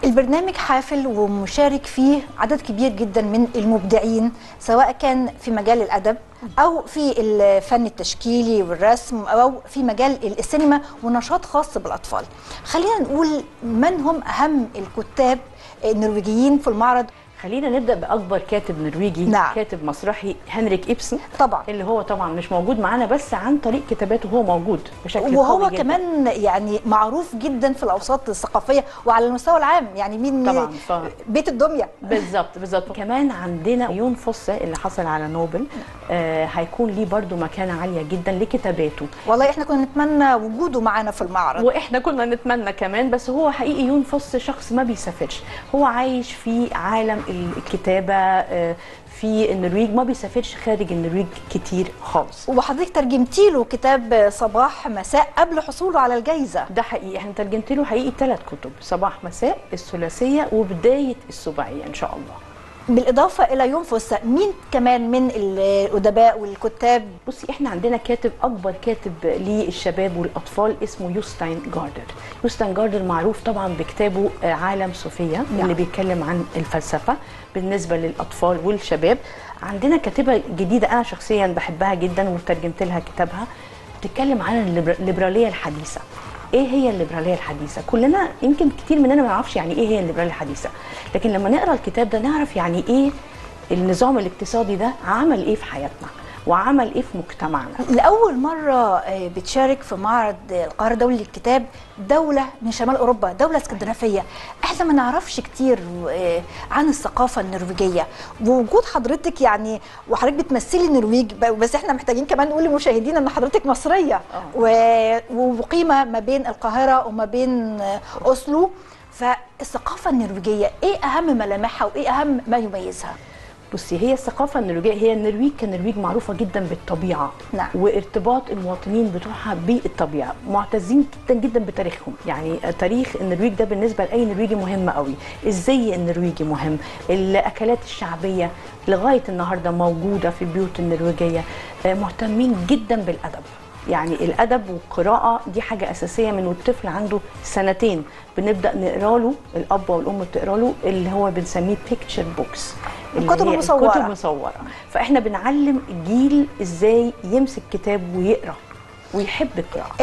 البرنامج حافل ومشارك فيه عدد كبير جدا من المبدعين سواء كان في مجال الادب او في الفن التشكيلي والرسم او في مجال السينما ونشاط خاص بالاطفال. خلينا نقول من هم اهم الكتاب النرويجيين في المعرض خلينا نبدا باكبر كاتب نرويجي نعم. كاتب مسرحي هنريك ابسن طبعا اللي هو طبعا مش موجود معانا بس عن طريق كتاباته هو موجود بشكل وهو قوي جداً. كمان يعني معروف جدا في الاوساط الثقافيه وعلى المستوى العام يعني مين طبعاً، ف- بيت الدميه بالظبط بالظبط كمان عندنا يون فوسا اللي حصل على نوبل آه هيكون ليه برضو مكانه عاليه جدا لكتاباته والله احنا كنا نتمنى وجوده معانا في المعرض واحنا كنا نتمنى كمان بس هو حقيقي يون فوس شخص ما بيسافرش هو عايش في عالم الكتابه آه، في النرويج ما بيسافرش خارج النرويج كتير خالص وحضرتك ترجمتي له كتاب صباح مساء قبل حصوله على الجائزه ده حقيقي احنا ترجمت له حقيقي ثلاث كتب صباح مساء الثلاثيه وبدايه السباعيه ان شاء الله بالاضافه الى ينفس مين كمان من الادباء والكتاب بصي احنا عندنا كاتب اكبر كاتب للشباب والاطفال اسمه يوستاين جاردر يوستاين جاردر معروف طبعا بكتابه آه، عالم صوفيا نعم. اللي بيتكلم عن الفلسفه بالنسبه للاطفال والشباب عندنا كاتبه جديده انا شخصيا بحبها جدا وترجمت لها كتابها بتتكلم عن الليبر- الليبراليه الحديثه ايه هي الليبراليه الحديثه كلنا يمكن كتير مننا ما يعرفش يعني ايه هي الليبراليه الحديثه لكن لما نقرا الكتاب ده نعرف يعني ايه النظام الاقتصادي ده عمل ايه في حياتنا وعمل ايه في مجتمعنا لاول مره آه، بتشارك في معرض القاهره الدولي للكتاب دوله من شمال اوروبا دوله اسكندنافيه احنا ما نعرفش كتير آه، عن الثقافه النرويجيه ووجود حضرتك يعني وحضرتك بتمثلي النرويج ب- بس احنا محتاجين كمان نقول للمشاهدين ان حضرتك مصريه و- ومقيمه ما بين القاهره وما بين آه، اوسلو فالثقافه النرويجيه ايه اهم ملامحها وايه اهم ما يميزها بصي هي الثقافة النرويجية هي النرويج كنرويج معروفة جدا بالطبيعة نعم. وارتباط المواطنين بتوعها بالطبيعة معتزين جدا جدا بتاريخهم يعني تاريخ النرويج ده بالنسبة لأي نرويجي مهم قوي الزي النرويجي مهم الأكلات الشعبية لغاية النهاردة موجودة في البيوت النرويجية آه، مهتمين جدا بالأدب يعني الادب والقراءه دي حاجه اساسيه من والطفل عنده سنتين بنبدا نقرا له الاب والام بتقرا له اللي هو بنسميه بيكتشر بوكس الكتب المصورة. الكتب مصوره فاحنا بنعلم الجيل ازاي يمسك كتاب ويقرا ويحب القراءه